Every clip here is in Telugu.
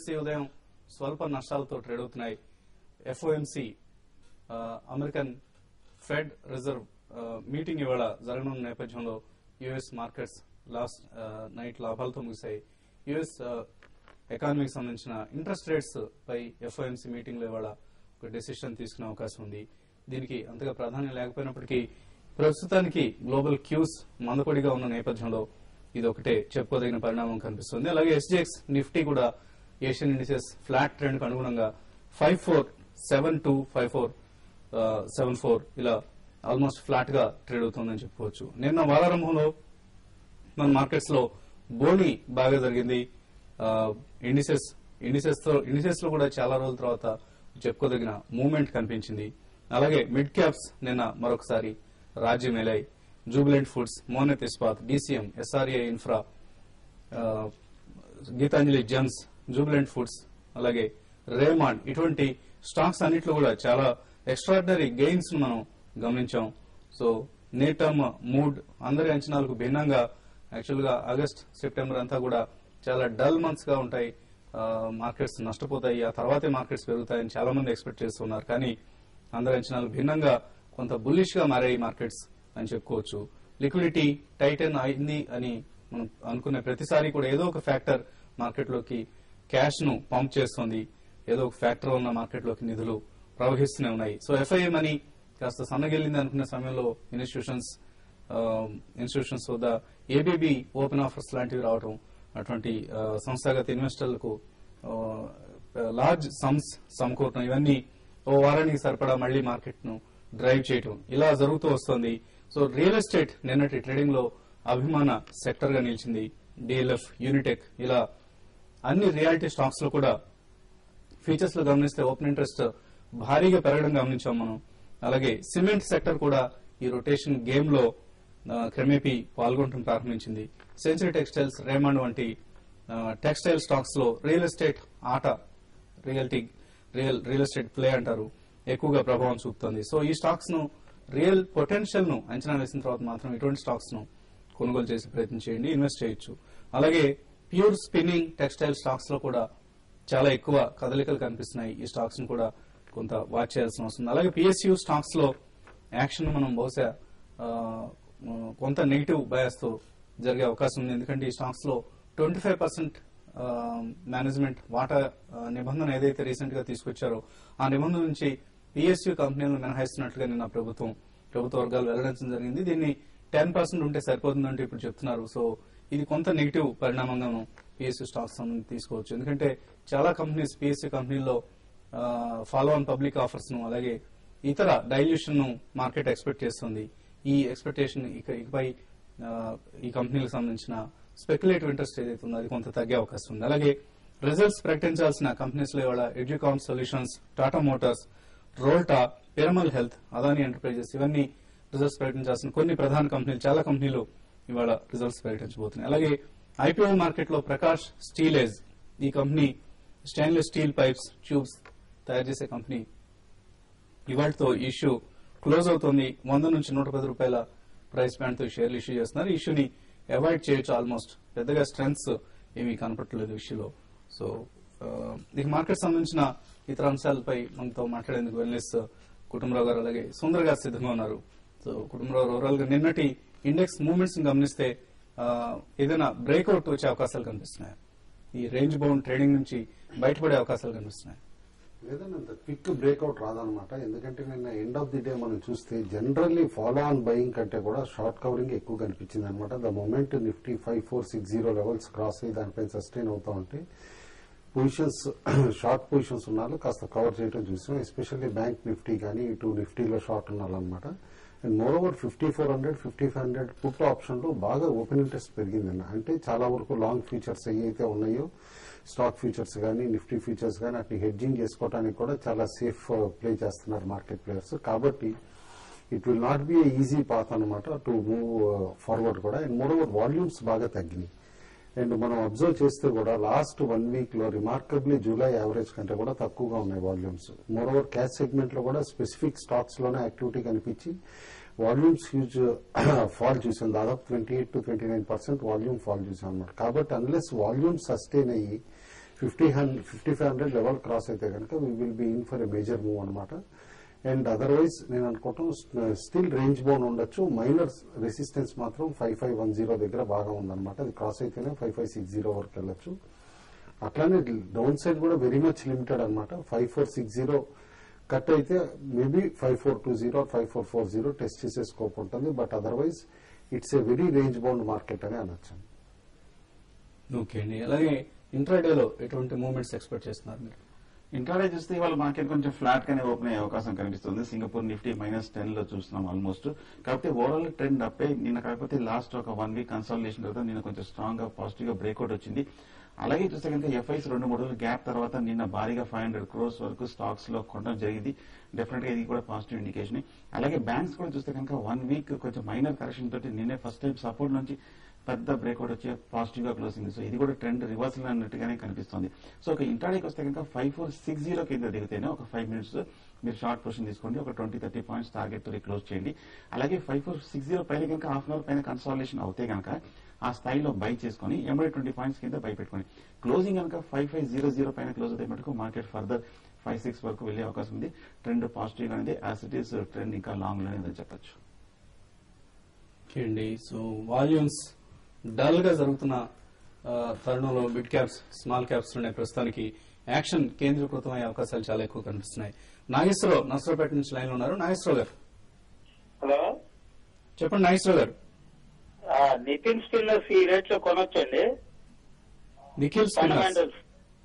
ఈ ఉదయం స్వల్ప నష్టాలతో ట్రేడ్ అవుతున్నాయి ఎఫ్ఓఎంసి అమెరికన్ ఫెడ్ రిజర్వ్ ఆ, మీటింగ్ ఇవాళ జరగనున్న నేపథ్యంలో యుఎస్ మార్కెట్స్ లాస్ట్ ఆ, నైట్ లాభాలతో ముగిశాయి యుఎస్ ఆ, ఎకానమీకి సంబంధించిన ఇంట్రెస్ట్ రేట్స్ పై ఎఫ్ఓఎంసి మీటింగ్ లో ఇవాళ ఒక డెసిషన్ తీసుకునే అవకాశం ఉంది దీనికి అంతగా ప్రాధాన్యం లేకపోయినప్పటికీ ప్రస్తుతానికి గ్లోబల్ క్యూస్ మందకొడిగా ఉన్న నేపథ్యంలో ఇది ఒకటే చెప్పుకోదగిన పరిణామం కనిపిస్తుంది అలాగే ఎస్జీఎక్స్ నిఫ్టీ కూడా ఏషియన్ ఇండిసెస్ ఫ్లాట్ ట్రెండ్ కు అనుగుణంగా five four seven two five four seven four ఇలా ఆల్మోస్ట్ ఫ్లాట్ గా ట్రేడ్ అవుతుందని చెప్పుకోవచ్చు నిన్న వారారంభంలో మన మార్కెట్స్ లో బోని బాగా జరిగింది ఇండిసెస్ ఇండిసెస్ తో ఇండిసెస్ లో కూడా చాలా రోజుల తర్వాత చెప్పుకోదగిన మూవ్మెంట్ కనిపించింది అలాగే మిడ్ క్యాప్స్ నిన్న మరొకసారి రాజ్యం ఎలాయి Jubilant foods Monnet Ispat DCM ఎస్ఆర్ఏ ఇన్ఫ్రా ఆ, గీతాంజలి జెమ్స్ జూబిలెంట్ ఫుడ్స్ అలాగే రేమాండ్ ఇటువంటి స్టాక్స్ అన్నిట్లో కూడా చాలా ఎక్స్ట్రాడినరీ గెయిన్స్ మనం గమనించాం సో నేర్ టర్మ్ మూడ్ అందరి అంచనాలకు భిన్నంగా యాక్చువల్ గా ఆగస్ట్ సెప్టెంబర్ అంతా కూడా చాలా డల్ మంత్స్ గా ఉంటాయి మార్కెట్స్ నష్టపోతాయి ఆ తర్వాతే మార్కెట్స్ పెరుగుతాయని చాలా మంది ఎక్స్పెక్ట్ చేస్తున్నారు కానీ అందరి అంచనాలు భిన్నంగా కొంత బుల్లిష్ గా మారాయి మార్కెట్స్ అని చెప్పుకోవచ్చు లిక్విడిటీ టైటన్ అయింది అని మనం అనుకునే ప్రతిసారి కూడా ఏదో ఒక ఫ్యాక్టర్ మార్కెట్ లోకి క్యాష్ ను పంప్ చేస్తుంది ఏదో ఒక ఫ్యాక్టర్ ఉన్న మార్కెట్ లోకి నిధులు ప్రవహిస్తూనే ఉన్నాయి సో ఎఫ్ఐఏ మనీ కాస్త సన్నగిల్లింది అనుకునే సమయంలో ఇన్స్టిట్యూషన్స్ ఇన్స్టిట్యూషన్స్ వద్ద ఏబీబీ ఓపెన్ ఆఫర్స్ లాంటివి రావడం అటువంటి ఆ, సంస్థాగత ఇన్వెస్టర్లకు లార్జ్ సమ్స్ సమకూరటం ఇవన్నీ ఓ వారానికి సరిపడా మళ్లీ మార్కెట్ ను డ్రైవ్ చేయటం ఇలా జరుగుతూ వస్తోంది సో రియల్ ఎస్టేట్ నిన్నటి ట్రేడింగ్ లో అభిమాన సెక్టర్ గా నిలిచింది డిఎల్ఎఫ్ యూనిటెక్ ఇలా అన్ని రియాలిటీ స్టాక్స్ లో కూడా ఫీచర్స్ లో గమనిస్తే ఓపెన్ ఇంట్రెస్ట్ భారీగా పెరగడం గమనించాం మనం అలాగే సిమెంట్ సెక్టర్ కూడా ఈ రొటేషన్ గేమ్ లో ఆ, క్రమేపీ పాల్గొనడం ప్రారంభించింది సెంచరీ టెక్స్టైల్స్ రేమండ్ వంటి ఆ, టెక్స్టైల్ స్టాక్స్ లో రియల్ ఎస్టేట్ ఆట realty real real estate play అంటారు ఎక్కువగా ప్రభావం చూపుతోంది సో ఈ స్టాక్స్ ను రియల్ పొటెన్షియల్ ను అంచనా వేసిన తర్వాత మాత్రం ఇటువంటి స్టాక్స్ ను కొనుగోలు చేసే ప్రయత్నం చేయండి ఇన్వెస్ట్ చేయొచ్చు అలాగే ప్యూర్ స్పిన్నింగ్ టెక్స్టైల్ స్టాక్స్ లో కూడా చాలా ఎక్కువ కదలికలు కనిపిస్తున్నాయి ఈ స్టాక్స్ ను కూడా కొంత వాచ్ చేయాల్సిన అవసరం ఉంది అలాగే పిఎస్యూ స్టాక్స్ లో యాక్షన్ మనం బహుశా ఆ, కొంత నెగిటివ్ బయాస్ తో జరిగే అవకాశం ఉంది ఎందుకంటే ఈ స్టాక్స్ లో ట్వంటీ ఫైవ్ పర్సెంట్ మేనేజ్మెంట్ వాటా ఆ, నిబంధన ఏదైతే రీసెంట్ గా తీసుకొచ్చారో ఆ నిబంధన నుంచి పిఎస్యూ కంపెనీలను మినహాయిస్తున్నట్లుగా నిన్న ప్రభుత్వం ప్రభుత్వ వర్గాలు వెల్లడించడం జరిగింది దీన్ని టెన్ పర్సెంట్ ఉంటే సరిపోతుందంటే ఇప్పుడు చెప్తున్నారు సో ఇది కొంత నెగిటివ్ పరిణామంగా మనం పిఎస్యూ స్టాక్స్ సంబంధించి తీసుకోవచ్చు ఎందుకంటే చాలా కంపెనీస్ పిఎస్యూ కంపెనీల్లో ఫాలో ఆన్ పబ్లిక్ ఆఫర్స్ ను అలాగే ఇతర డైల్యూషన్ ను మార్కెట్ ఎక్స్పెక్ట్ చేస్తుంది ఈ ఎక్స్పెక్టేషన్ ఇక ఇకపై ఆ, ఈ కంపెనీలకు సంబంధించిన స్పెక్యులేటివ్ ఇంట్రెస్ట్ ఏదైతే ఉందో అది కొంత తగ్గే అవకాశం ఉంది అలాగే రిజల్ట్స్ ప్రకటించాల్సిన కంపెనీస్ లో ఇవాళ Educomp Solutions Tata Motors Rolta Piramal Health Adani Enterprises ఇవన్నీ రిజల్ట్స్ ప్రకటించాల్సిన కొన్ని ప్రధాన కంపెనీలు చాలా కంపెనీలు ఇవాళ రిజల్ట్స్ ప్రకటించబోతున్నాయి అలాగే ఐపీఓ మార్కెట్ లో ప్రకాష్ స్టీల్ ఏజ్ ఈ company stainless steel pipes tubes తయారు చేసే కంపెనీ ఇవాళతో ఇష్యూ క్లోజ్ అవుతుంది వంద నుంచి నూట పది రూపాయల ప్రైస్ బ్యాండ్ తో షేర్లు ఇష్యూ చేస్తున్నారు ఈ ఇష్యూని అవాయిడ్ చేయొచ్చు ఆల్మోస్ట్ పెద్దగా స్ట్రెంగ్స్ ఏమీ కనపట్టలేదు ఇష్యూలో సో ఆ, ఇక మార్కెట్ సంబంధించిన ఇతర అంశాలపై మనతో మాట్లాడేందుకు వెల్నెస్ కుటుంబరావు గారు అలాగే సుందర్ గారు సిద్ధంగా ఉన్నారు సో కుటుంబరావు ఓవరాల్ గా నిన్నటి ఇండెక్స్ మూవ్మెంట్స్ గమనిస్తే ఆ, ఏదైనా బ్రేక్అవుట్ వచ్చే అవకాశాలు కనిపిస్తున్నాయి ఈ రేంజ్ బౌండ్ ట్రేడింగ్ నుంచి బయటపడే అవకాశాలు కనిపిస్తున్నాయి లేదండి అంత క్విక్ బ్రేక్అవుట్ రాదనమాట ఎందుకంటే నిన్న ఎండ్ ఆఫ్ ది డే మనం చూస్తే జనరల్లీ ఫాలో ఆన్ బయింగ్ కంటే కూడా షార్ట్ కవరింగ్ ఎక్కువ కనిపించింది అనమాట the moment Nifty five four six zero levels cross అయ్యి దానిపైన సస్టైన్ అవుతా ఉంటే పొజిషన్స్ షార్ట్ పొజిషన్స్ ఉన్నారు కాస్త కవర్ చేయడం చూసాం ఎస్పెషల్లీ బ్యాంక్ నిఫ్టీ కానీ ఇటు నిఫ్టీలో షార్ట్ ఉన్నారనమాట and more over fifty four hundred fifty five hundred put option లో బాగా ఓపెన్ ఇంట్రెస్ట్ పెరిగిందన్న అంటే చాలా వరకు లాంగ్ ఫ్యూచర్స్ ఏవైతే ఉన్నాయో స్టాక్ ఫ్యూచర్స్ కానీ నిఫ్టీ ఫ్యూచర్స్ కానీ వాటిని హెడ్జింగ్ చేసుకోవడానికి కూడా చాలా సేఫ్ ప్లే చేస్తున్నారు మార్కెట్ ప్లేయర్స్ కాబట్టి it will not be easy path అనమాట టు మూవ్ ఫార్వర్డ్ కూడా అండ్ మోర్ ఓవర్ వాల్యూమ్స్ బాగా తగ్గినాయి అండ్ మనం అబ్జర్వ్ చేస్తే కూడా లాస్ట్ వన్ వీక్ లో రిమార్కబ్లీ జూలై యావరేజ్ కంటే కూడా తక్కువగా ఉన్నాయి volumes more over cash segment లో కూడా స్పెసిఫిక్ స్టాక్స్ లోనే యాక్టివిటీ కనిపించి వాల్యూమ్స్ హ్యూజ్ ఫాల్ చూసాం దాదాపు twenty eight to twenty nine percent volume fall చూసాం అనమాట కాబట్టి అన్లెస్ వాల్యూమ్ సస్టైన్ అయ్యి fifty hundred fifty five hundred level cross అయితే కనుక we will be in for a major move అనమాట అండ్ అదర్వైజ్ నేను అనుకోవటం స్టిల్ రేంజ్ బౌండ్ ఉండొచ్చు మైనర్ రెసిస్టెన్స్ మాత్రం ఫైవ్ ఫైవ్ వన్ జీరో దగ్గర బాగా ఉందన్నమాట అది క్రాస్ అయితేనే ఫైవ్ ఫైవ్ సిక్స్ జీరో వరకు వెళ్ళొచ్చు అట్లానే డౌన్ సైడ్ కూడా వెరీ మచ్ లిమిటెడ్ అనమాట five four six zero cut అయితే maybe five four two zero five four four zero test చేసే స్కోప్ ఉంటుంది but otherwise it's a very range bound market అని అనొచ్చు ఓకే అండి అలాగే ఇంట్రాడేలో ఎటువంటి మూవ్మెంట్స్ ఎక్స్పెక్ట్ చేస్తున్నారు మీరు ఇంట్రాడే చూస్తే ఇవాళ మార్కెట్ కొంచెం ఫ్లాట్ గానే ఓపెన్ అయ్యే అవకాశం కనిపిస్తుంది సింగపూర్ నిఫ్టీ మైనస్ టెన్ లో చూస్తున్నాం ఆల్మోస్ట్ కాకపోతే ఓవరాల్ ట్రెండ్ అప్పే నిన్న కాకపోతే లాస్ట్ ఒక వన్ వీక్ కన్సల్టేషన్ తర్వాత నిన్న కొంచెం స్ట్రాంగ్ గా పాజిటివ్ గా బ్రేక్అవుట్ వచ్చింది అలాగే చూస్తే కనుక ఎఫ్ఐస్ రెండు మూడు రోజులు గ్యాప్ తర్వాత నిన్న భారీగా ఫైవ్ హండ్రెడ్ క్రోర్స్ వరకు స్టాక్స్ లో కొనడం జరిగింది డెఫినెట్ గా ఇది కూడా పాజిటివ్ ఇండికేషన్ అలాగే బ్యాంక్స్ కూడా చూస్తే కనుక వన్ వీక్ కొంచెం మైనర్ కరెక్షన్ తోటి నిన్నే ఫస్ట్ టైం సపోర్ట్ నుంచి పెద్ద బ్రేక్అవుట్ వచ్చే పాజిటివ్ గా క్లోజింగ్ సో ఇది కూడా ట్రెండ్ రివర్సల్ అన్నట్టుగానే కనిపిస్తుంది సో ఒక ఇంటర్డేకి వస్తే కనుక ఫైవ్ ఫోర్ సిక్స్ జీరో కింద దిగితేనే ఒక ఫైవ్ మినిట్స్ మీరు షార్ట్ పొజిషన్ తీసుకోండి ఒక ట్వంటీ థర్టీ పాయింట్స్ టార్గెట్ తో క్లోజ్ చేయండి అలాగే ఫైవ్ ఫోర్ సిక్స్ జీరో పైన కనుక హాఫ్ అన్ అవర్ పైన కన్సాలేషన్ అవుతే కనుక ఆ స్థాయిలో బై చేసుకుని ఎంబడే ట్వంటీ పాయింట్స్ కింద బై పెట్టుకోండి క్లోజింగ్ కనుక ఫైవ్ ఫైవ్ జీరో జీరో పైన క్లోజ్ అయితే మటుకు మార్కెట్ ఫర్దర్ ఫైవ్ సిక్స్ వరకు వెళ్లే అవకాశం ఉంది ట్రెండ్ పాజిటివ్ గా ఉంది యాజ్ ఇట్ ఈస్ ట్రెండ్ ఇంకా లాంగ్ లోనే చెప్పొచ్చు ఓకే అండి సో వాల్యూమ్స్ డల్ గా జరుగుతున్న ఆ, తరుణంలో మిడ్ క్యాప్స్ స్మాల్ క్యాప్స్ ఉన్నాయి ప్రస్తుతానికి యాక్షన్ కేంద్రీకృతం అయ్యే అవకాశాలు చాలా ఎక్కువ కనిపిస్తున్నాయి నాగేశ్వరరావు నర్సరావుపేట నుంచి లైన్ లో ఉన్నారు నాగేశ్వరరావు గారు హలో చెప్పండి నాగేశ్వరరావు గారు ఆ, నితిన్ స్పిన్నర్స్ ఈ రేట్ లో కొనొచ్చండి Nikhil Spinners fundamentals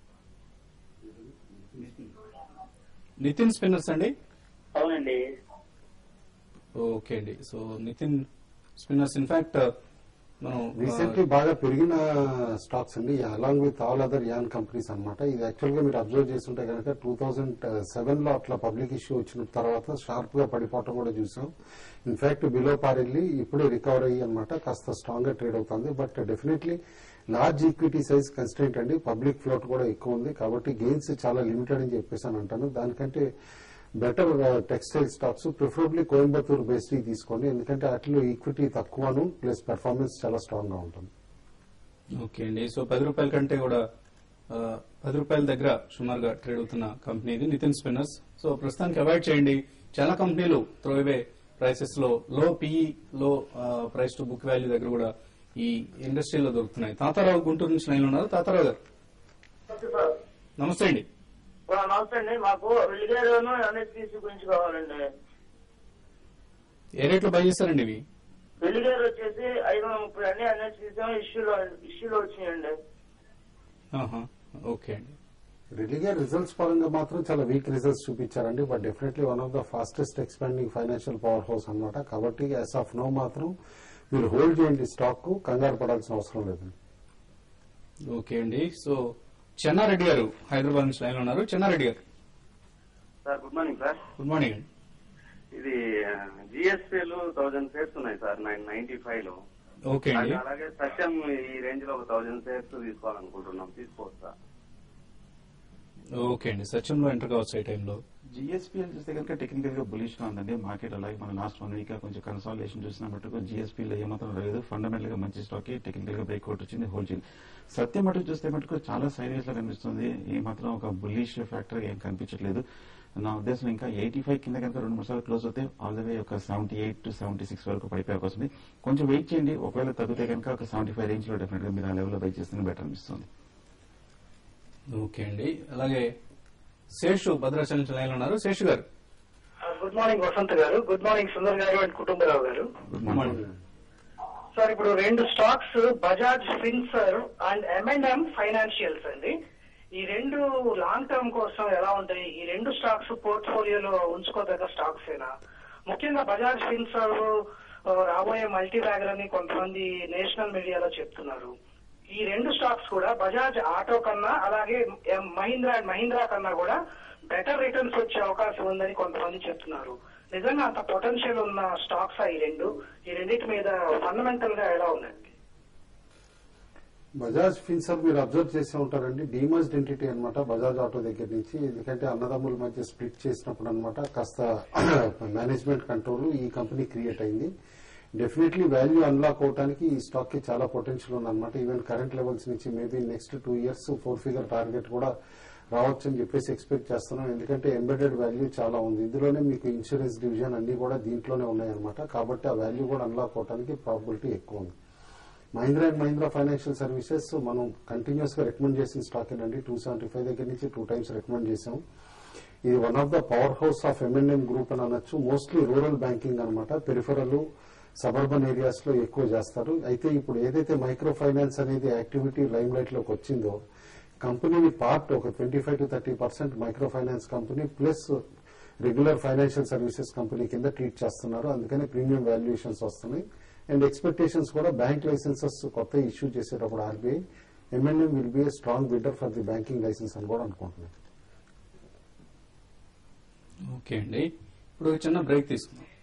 Nitin Spinners అండి అవునండి ఓకే అండి సో నితిన్ స్పిన్నర్స్ ఇన్ఫాక్ట్ మనం రీసెంట్లీ బాగా పెరిగిన స్టాక్స్ అండి along with all other an companies అన్నమాట ఇది యాక్చువల్ గా మీరు అబ్జర్వ్ చేస్తుంటే కనుక టూ థౌజండ్ సెవెన్ లో అట్లా పబ్లిక్ ఇష్యూ వచ్చిన తర్వాత షార్ప్ గా పడిపోవటం కూడా చూసాం ఇన్ఫాక్ట్ బిలో పార్ వెళ్ళి ఇప్పుడే రికవర్ అయ్యి అనమాట కాస్త స్ట్రాంగ్ గా ట్రేడ్ అవుతుంది but definitely large equity size constant అండి పబ్లిక్ ఫ్లోట్ కూడా ఎక్కువ ఉంది కాబట్టి గెయిన్స్ చాలా లిమిటెడ్ అని చెప్పేసి అని అంటాను దానికంటే better textile stocks preferably Coimbatore based తీసుకోండి ఎందుకంటే వాటిలో ఈక్విటీ తక్కువను ప్లస్ పెర్ఫార్మెన్స్ చాలా స్ట్రాంగ్ గా ఉంటుంది ఓకే అండి సో పది రూపాయల కంటే కూడా ఆ, పది రూపాయల దగ్గర సుమారుగా ట్రేడ్ అవుతున్న కంపెనీ ఇది నితిన్ స్పిన్నర్స్ సో ప్రస్తుతానికి అవాయిడ్ చేయండి చాలా కంపెనీలు త్రోవే ప్రైసెస్ లో లో పిఈ లో ప్రైస్ టు బుక్ వాల్యూ దగ్గర కూడా ఈ ఇండస్ట్రీలో దొరుకుతున్నాయి తాతారావు గుంటూరు నుంచి లైన్ ఉన్నారు తాతారావు గారు నమస్తే అండి నమస్తే అండి మాకు వెలిగేరును ఎన్హెచ్పిసి గురించి కావాలండి ఏ రేట్లో బై చేశారండి ఇవి వెలిగేరు వచ్చేసి ఐదు వందల ముప్పై అండి ఎన్హెచ్పిసి ఇష్యూలో ఇష్యూలో వచ్చినాయండి ఆహా, ఓకే అండి రెడీగా రిజల్ట్స్ పరంగా మాత్రం చాలా వీక్ రిజల్ట్స్ చూపించారండి but definitely one of the fastest expanding financial power house అన్నమాట కాబట్టి యాజ్ ఆఫ్ నో మాత్రం మీరు హోల్డ్ చేయండి స్టాక్ కంగారు పడాల్సిన అవసరం లేదండి ఓకే అండి సో చెన్నారెడ్డి గారు హైదరాబాద్ నుంచి లైన్ ఉన్నారు చెన్నారెడ్డి గారు sir good morning sir good morning అండి ఇది జిఎస్పీలు థౌజండ్ షేర్స్ ఉన్నాయి సార్ నైన్ నైన్టీ ఫైవ్ లో ఓకే అండి అది అలాగే సత్యం ఈ రేంజ్ లో ఒక థౌజండ్ షేర్స్ తీసుకోవాలనుకుంటున్నాం తీసుకోవచ్చా ఓకే అండి సత్యంలో ఎంటర్ కావచ్చు ఈ టైంలో జిఎస్పీఎల్ చూస్తే కనుక టెక్నికల్ గా బులిష్ గా ఉందండి మార్కెట్ అలాగే మనం లాస్ట్ వన్ వీక్ కొంచెం కన్సాలిడేషన్ చూసిన మటుకు జిఎస్పీలో ఏమాత్రం లేదు ఫండమెంటల్ గా మంచి స్టాక్ టెక్నికల్ గా బ్రేక్అవుట్ వచ్చింది హోల్డ్ చేయండి సత్యం మటుకు చూస్తే మటుకు చాలా సైరియస్ గా కనిపిస్తుంది ఏమాత్రం ఒక బుల్లిష్ ఫ్యాక్టర్ ఏం కనిపించట్లేదు నా ఉద్దేశం ఇంకా ఎయిటీ ఫైవ్ కింద కనుక రెండు మూడు సార్లు క్లోజ్ అవుతే ఆల్ ద వే ఒక seventy eight to seventy six వరకు పడిపోయే అవకాశం ఉంది కొంచెం వెయిట్ చేయండి ఒకవేళ తగ్గితే కనుక ఒక సెవెంటీ ఫైవ్ రేంజ్ లో డెఫినెట్ గా మీరు ఆ లెవెల్లో బై చేస్తే బెటర్ అనిపిస్తుంది ఓకే అండి అలాగే శేషు భద్రాచలం నుంచి లైన్ ఉన్నారు శేషు గారు గుడ్ మార్నింగ్ వసంత్ గారు గుడ్ మార్నింగ్ సుందర్ గారు అండ్ కుటుంబరావు గారు good good morning morning sir ఇప్పుడు రెండు stocks Bajaj Finserv and M and M financials అండి ఈ రెండు లాంగ్ టర్మ్ కోసం ఎలా ఉంటాయి ఈ రెండు స్టాక్స్ పోర్ట్ఫోలియోలో ఉంచుకోదగ్గ స్టాక్స్ ఏనా ముఖ్యంగా బజాజ్ ఫిన్సర్ ఆ, రాబోయే మల్టీ బ్యాగర్ అని కొంతమంది నేషనల్ మీడియాలో చెప్తున్నారు ఈ రెండు స్టాక్స్ కూడా బజాజ్ ఆటో కన్నా అలాగే ఎం- మహీంద్రా అండ్ మహీంద్రా కన్నా కూడా బెటర్ రిటర్న్స్ వచ్చే అవకాశం ఉందని కొంతమంది చెప్తున్నారు నిజంగా అంత పొటెన్షియల్ ఉన్న స్టాక్స్ ఈ రెండు ఈ రెండింటి మీద ఫండమెంటల్ గా ఎలా ఉందండి బజాజ్ ఫిన్సర్ మీరు అబ్జర్వ్ చేసి ఉంటారండి డీమర్స్డ్ ఎంటిటీ అన్నమాట బజాజ్ ఆటో దగ్గర నుంచి ఎందుకంటే అన్నదమ్ముల మధ్య స్ప్లిట్ చేసినప్పుడు అన్నమాట కాస్త మేనేజ్మెంట్ కంట్రోల్ ఈ కంపెనీ క్రియేట్ అయింది డెఫినెట్లీ వాల్యూ అన్లాక్ అవడానికి ఈ స్టాక్ కి చాలా పొటెన్షియల్ ఉందన్నమాట ఈవెన్ కరెంట్ లెవెల్స్ నుంచి maybe next two years four figure target కూడా రావచ్చు అని చెప్పేసి ఎక్స్పెక్ట్ చేస్తున్నాం ఎందుకంటే ఎంబెడెడ్ వాల్యూ చాలా ఉంది ఇందులోనే మీకు ఇన్సూరెన్స్ డివిజన్ అన్ని కూడా దీంట్లోనే ఉన్నాయన్నమాట కాబట్టి ఆ వాల్యూ కూడా అన్లాక్ అవడానికి ప్రాబిలిటీ ఎక్కువ ఉంది Mahindra and Mahindra financial services మనం కంటిన్యూస్ గా రికమెండ్ చేసిన స్టాక్ అండి టూ సెవెంటీ ఫైవ్ దగ్గర నుంచి టూ టైమ్స్ రికమెండ్ చేసాం ఇది one of the power house of M N M group అని అనొచ్చు మోస్ట్లీ రూరల్ బ్యాంకింగ్ అనమాట పెరిఫరల్ సబర్బన్ ఏరియాస్ లో ఎక్కువ చేస్తారు అయితే ఇప్పుడు ఏదైతే మైక్రో ఫైనాన్స్ అనేది యాక్టివిటీ లైమ్ లైట్ లోకి వచ్చిందో కంపెనీని పార్ట్ ఒక twenty five to thirty percent micro finance company plus regular financial services company కింద ట్రీట్ చేస్తున్నారు అందుకని ప్రీమియం వాల్యుయేషన్స్ వస్తున్నాయి అండ్ ఎక్స్పెక్టేషన్స్ కూడా బ్యాంక్ లైసెన్సెస్ కొత్త ఇష్యూ చేసేటప్పుడు RBI M N M will be a strong bidder for the banking license అని కూడా అనుకుంటున్నాను ఓకే అండి ఇప్పుడు ఒక చిన్న బ్రేక్ తీసుకుందాం